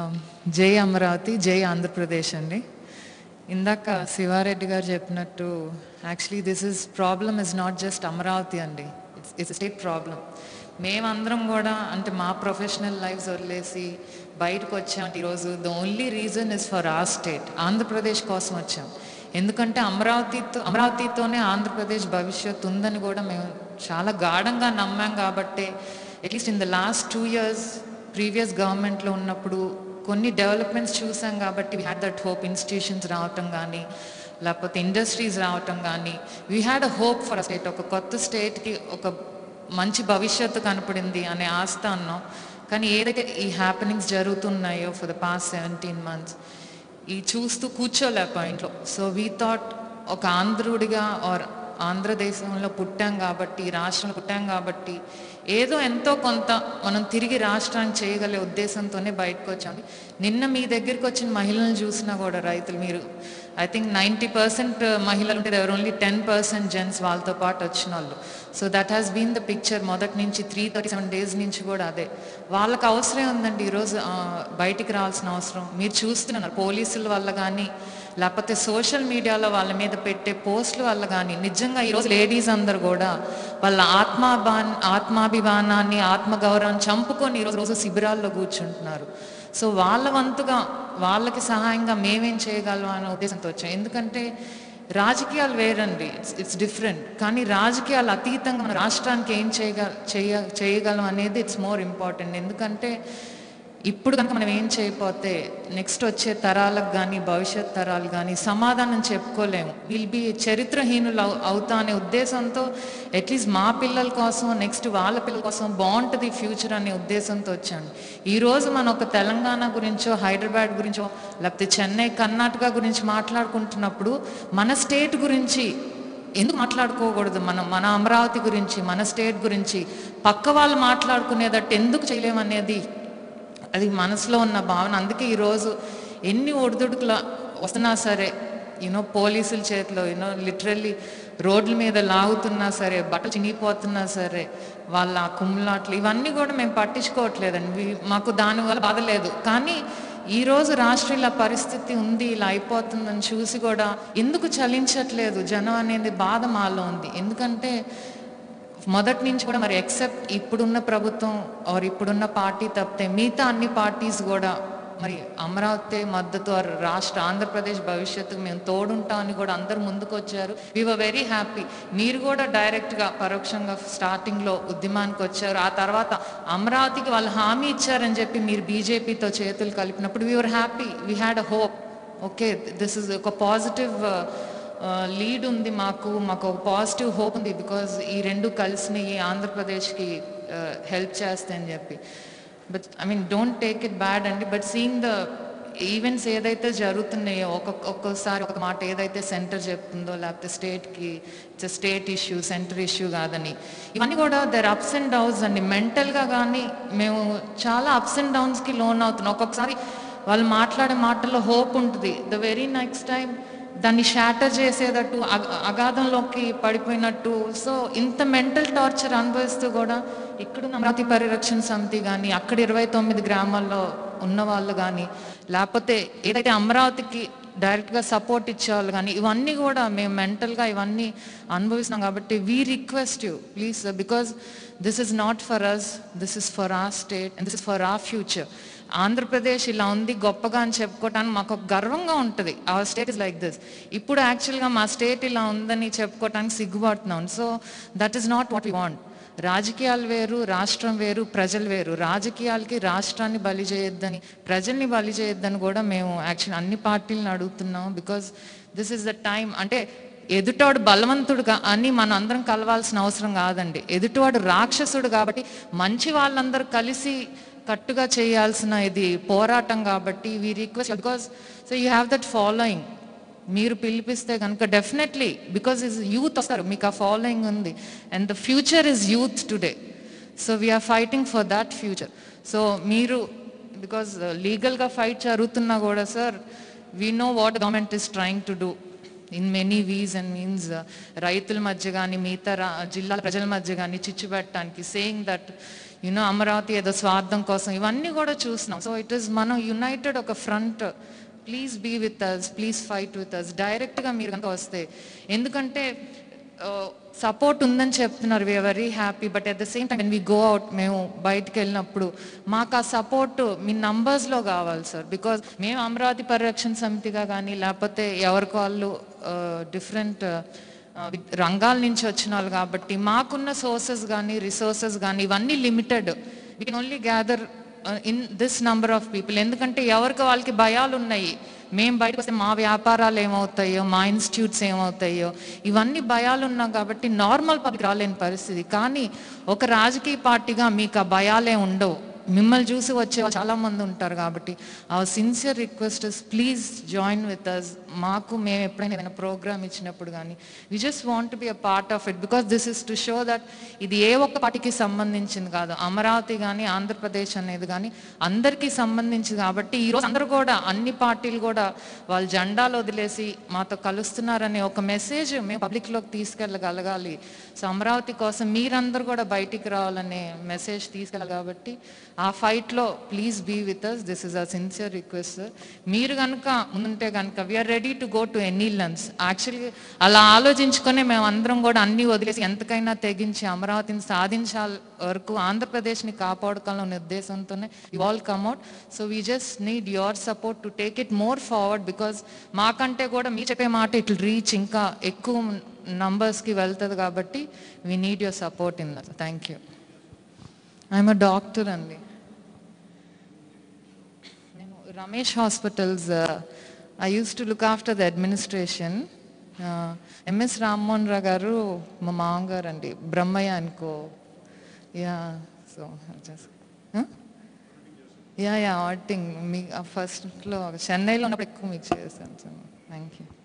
జై అమరావతి జై ఆంధ్రప్రదేశ్ అండి ఇందాక శివారెడ్డి గారు చెప్పినట్టు actually this is problem is not just Amaravati అండి ఇట్స్ ఇట్స్ స్టేట్ ప్రాబ్లం మేమందరం కూడా అంటే మా ప్రొఫెషనల్ లైఫ్స్ వదిలేసి బయటకు వచ్చాం ఈరోజు the only reason is for our state Andhra Pradesh కోసం వచ్చాం ఎందుకంటే అమరావతితో అమరావతితోనే ఆంధ్రప్రదేశ్ భవిష్యత్తు ఉందని కూడా మేము చాలా గాఢంగా నమ్మాం కాబట్టి at least in the last two years previous గవర్నమెంట్లో ఉన్నప్పుడు కొన్ని డెవలప్మెంట్స్ చూసాం కాబట్టి we had that hope institutions రావటం కానీ లేకపోతే ఇండస్ట్రీస్ రావటం కానీ we had a hope for a state ఒక కొత్త స్టేట్కి ఒక మంచి భవిష్యత్తు కనపడింది అనే ఆస్థ అన్నాం కానీ ఏదైతే ఈ హ్యాపెనింగ్స్ జరుగుతున్నాయో for the past seventeen months ఈ చూస్తూ కూర్చోలేకపోయాం ఇంట్లో సో వీ థాట్ ఒక ఆంధ్రుడిగా ఆర్ ఆంధ్రదేశంలో పుట్టాం కాబట్టి ఈ రాష్ట్రంలో పుట్టాం కాబట్టి ఏదో ఎంతో కొంత మనం తిరిగి రాష్ట్రానికి చేయగలే ఉద్దేశంతోనే బయటకు వచ్చాం నిన్న మీ దగ్గరికి వచ్చిన మహిళలను చూసినా కూడా రైతులు మీరు ఐ థింక్ నైంటీ పర్సెంట్ మహిళలు ఉంటే ఎవరు ఓన్లీ టెన్ పర్సెంట్ జెంట్స్ వాళ్ళతో పాటు వచ్చిన వాళ్ళు so that has been the picture మొదటి నుంచి త్రీ థర్టీ సెవెన్ డేస్ నుంచి కూడా అదే వాళ్ళకి అవసరం ఉందండి ఈరోజు ఆ, బయటికి రావాల్సిన అవసరం మీరు చూస్తున్నారు పోలీసుల వల్ల కానీ లేకపోతే సోషల్ మీడియాలో వాళ్ళ మీద పెట్టే పోస్టుల వల్ల కానీ నిజంగా ఈరోజు లేడీస్ అందరు కూడా వాళ్ళ ఆత్మాభా ఆత్మాభిమానాన్ని ఆత్మగౌరవాన్ని చంపుకొని ఈరోజు రోజు శిబిరాల్లో కూర్చుంటున్నారు సో వాళ్ళ వంతుగా వాళ్ళకి సహాయంగా మేమేం చేయగలం అనే ఉద్దేశంతో వచ్చాం ఎందుకంటే రాజకీయాలు వేరండి ఇట్స్ ఇట్స్ డిఫరెంట్ కానీ రాజకీయాలు అతీతంగా మన రాష్ట్రానికి ఏం చేయగ చేయ చేయగలం అనేది ఇట్స్ మోర్ ఇంపార్టెంట్ ఎందుకంటే ఇప్పుడు కనుక మనం ఏం చేయకపోతే నెక్స్ట్ వచ్చే తరాలకు కానీ భవిష్యత్ తరాలు కానీ సమాధానం చెప్పుకోలేము విల్ బి చరిత్రహీనులు అవు- అవుతా అనే ఉద్దేశంతో అట్లీస్ట్ మా పిల్లల కోసం నెక్స్ట్ వాళ్ళ పిల్లల కోసం బాగుంటుంది ఫ్యూచర్ అనే ఉద్దేశంతో వచ్చాను ఈరోజు మనం ఒక తెలంగాణ గురించో హైదరాబాద్ గురించో లేకపోతే చెన్నై కర్ణాటక గురించి మాట్లాడుకుంటున్నప్పుడు మన స్టేట్ గురించి ఎందుకు మాట్లాడుకోకూడదు మనం మన అమరావతి గురించి మన స్టేట్ గురించి పక్క వాళ్ళు మాట్లాడుకునేటట్టు ఎందుకు చేయలేమనేది అది మనసులో ఉన్న భావన అందుకే ఈరోజు ఎన్ని ఒడిదుడుకుల వస్తున్నా సరే యూనో పోలీసుల చేతిలో యూనో లిటరల్లీ రోడ్ల మీద లాగుతున్నా సరే బట్టలు చినిగిపోతున్నా సరే వాళ్ళ కుమ్ములాట్లు ఇవన్నీ కూడా మేము పట్టించుకోవట్లేదండి వి- మాకు దానివల్ల బాధ లేదు కానీ ఈ రోజు రాష్ట్రం ఇలా పరిస్థితి ఉంది ఇలా అయిపోతుందని చూసి కూడా ఎందుకు చలించట్లేదు జనం అనేది బాధ మాలో ఉంది ఎందుకంటే మొదటి నుంచి కూడా మరి ఎక్సెప్ట్ ఇప్పుడున్న ప్రభుత్వం ఆర్ ఇప్పుడున్న పార్టీ తప్పితే మిగతా అన్ని పార్టీస్ కూడా మరి అమరావతి మద్దతు ఆర్ రాష్ట్ర ఆంధ్రప్రదేశ్ భవిష్యత్తుకు మేము తోడుంటామని కూడా అందరు ముందుకు వచ్చారు వర్ వెరీ హ్యాపీ మీరు కూడా డైరెక్ట్గా పరోక్షంగా స్టార్టింగ్లో ఉద్యమానికి వచ్చారు ఆ తర్వాత అమరావతికి వాళ్ళు హామీ ఇచ్చారని చెప్పి మీరు బీజేపీతో చేతులు కలిపినప్పుడు we're happy we had a hope okay this is ఒక పాజిటివ్ లీడ్ ఉంది మాకు మాకు ఒక పాజిటివ్ హోప్ ఉంది బికాజ్ ఈ రెండు కలిసినవి ఆంధ్రప్రదేశ్కి హెల్ప్ చేస్తాయని చెప్పి but I mean don't take it bad అండి బట్ సీయింగ్ ద ఈవెంట్స్ ఏదైతే జరుగుతున్నాయో ఒక్కొక్క ఒక్కోసారి ఒక మాట ఏదైతే సెంటర్ చెప్తుందో లేకపోతే స్టేట్కి it's state issue centre issue కాదని ఇవన్నీ కూడా దర్ అప్స్ అండ్ డౌన్స్ అండి మెంటల్గా కానీ మేము చాలా అప్స్ అండ్ డౌన్స్కి లోన్ అవుతున్నాం ఒక్కొక్కసారి వాళ్ళు మాట్లాడే మాటల్లో హోప్ ఉంటుంది ద వెరీ నెక్స్ట్ టైం దాన్ని షాటర్ చేసేటట్టు అగ- అగాధంలోకి పడిపోయినట్టు సో ఇంత మెంటల్ టార్చర్ అనుభవిస్తూ కూడా ఇక్కడ అమరావతి పరిరక్షణ సమితి కానీ అక్కడ ఇరవై తొమ్మిది గ్రామాల్లో ఉన్న వాళ్ళు కానీ లేకపోతే ఏదైతే అమరావతికి డైరెక్ట్గా సపోర్ట్ ఇచ్చేవాళ్ళు కానీ ఇవన్నీ కూడా మేము మెంటల్గా ఇవన్నీ అనుభవిస్తున్నాం కాబట్టి we request you please because this is not for us this is for our state and this is for our future Andhra Pradesh ఇలా ఉంది గొప్పగా అని చెప్పుకోవటానికి మాకు ఒక గర్వంగా ఉంటుంది our state is like this ఇప్పుడు యాక్చువల్గా మా స్టేట్ ఇలా ఉందని చెప్పుకోవటానికి సిగ్గుపడుతున్నాం so that is not what you want రాజకీయాలు వేరు రాష్ట్రం వేరు ప్రజలు వేరు రాజకీయాలకి రాష్ట్రాన్ని బలి చేయొద్దని ప్రజల్ని బలి చేయొద్దని కూడా మేము యాక్చువల్ అన్ని పార్టీలను అడుగుతున్నాం because this is the time అంటే ఎదుటోడు బలవంతుడుగా అని మనం అందరం కలవాల్సిన అవసరం కాదండి ఎదుటివాడు రాక్షసుడు కాబట్టి మంచి వాళ్ళందరూ కలిసి కట్టుగా చేయాల్సిన ఇది పోరాటం కాబట్టి we request because so you have that following మీరు పిలిపిస్తే కనుక డెఫినెట్లీ బికాస్ ఇస్ యూత్ వస్తారు మీకు ఆ ఫాలోయింగ్ ఉంది and the future is youth today so we're fighting for that future so మీరు బికాస్ లీగల్గా ఫైట్ జరుగుతున్నా కూడా sir we know what government is trying to do in many ways and means రైతుల మధ్య కానీ మిగతా రా- జిల్లాల ప్రజల మధ్య కానీ చిచ్చు పెట్టడానికి సేయింగ్ దట్ యునో అమరావతి ఏదో స్వార్థం కోసం ఇవన్నీ కూడా చూస్తున్నాం సో ఇట్ ఈస్ మనం యునైటెడ్ ఒక front please be with us please fight with us డైరెక్ట్గా మీరు కనుక వస్తే ఎందుకంటే సపోర్ట్ ఉందని చెప్తున్నారు we're very happy but at the same time we go out మేము బయటికి వెళ్ళినప్పుడు మాకు ఆ సపోర్ట్ మీ నంబర్స్లో కావాలి సార్ బికాజ్ మేము అమరావతి పరిరక్షణ సమితిగా కానీ లేకపోతే ఎవరికి వాళ్ళు డిఫరెంట్ రంగాల నుంచి వచ్చిన వాళ్ళు కాబట్టి మాకున్న సోర్సెస్ కానీ రిసోర్సెస్ కానీ ఇవన్నీ limited we can only gather in this number of people ఎందుకంటే ఎవరికి వాళ్ళకి భయాలు ఉన్నాయి మేము బయటకు వస్తే మా వ్యాపారాలు ఏమవుతాయో మా ఇన్స్టిట్యూట్స్ ఏమవుతాయో ఇవన్నీ భయాలు ఉన్నాం కాబట్టి నార్మల్ పబ్లిక్ రాలేని పరిస్థితి కానీ ఒక రాజకీయ పార్టీగా మీకు ఆ భయాలే ఉండవు మిమ్మల్ని చూసి వచ్చే వాళ్ళు చాలా మంది ఉంటారు కాబట్టి ఆ sincere request is please join with us మాకు మేము ఎప్పుడైనా ఏదైనా ప్రోగ్రామ్ ఇచ్చినప్పుడు కానీ we just want be a part of it because this is to show that ఇది ఏ ఒక్క పార్టీకి సంబంధించింది కాదు అమరావతి కానీ ఆంధ్రప్రదేశ్ అనేది కానీ అందరికీ సంబంధించింది కాబట్టి ఈరోజు అందరూ కూడా అన్ని పార్టీలు కూడా వాళ్ళ జెండాలు వదిలేసి మాతో కలుస్తున్నారనే ఒక మెసేజ్ మేము పబ్లిక్లోకి తీసుకెళ్ళగలగాలి సో అమరావతి కోసం మీరందరూ కూడా బయటికి రావాలనే మెసేజ్ తీసుకెళ్ళాలి కాబట్టి ఆ ఫైట్లో please be with us this is a sincere request sir మీరు కనుక ఉంటే కనుక we're ready to go to any lengths actually అలా ఆలోచించుకొని మేము అందరం కూడా అన్ని వదిలేసి ఎంతకైనా తెగించి అమరావతిని సాధించాలి వరకు ఆంధ్రప్రదేశ్ని కాపాడుకోవాలనే ఉద్దేశంతోనే you all came out so we just need your support to take it more forward because మాకంటే కూడా మీ చెప్పే మాట ఇట్ రీచ్ ఇంకా ఎక్కువ నంబర్స్కి వెళ్తుంది కాబట్టి we need your support in that thank you I'm a doctor అండి నేను Ramesh hospitals I use to look after the administration MS Rammohan Rao గారు మా మామగారు అండి బ్రహ్మయ్య అనుకో yeah so yeah yeah auditing మీ ఫస్ట్లో చెన్నైలో ఉన్నప్పుడు ఎక్కువ మీకు చేశాను సార్ థ్యాంక్ యూ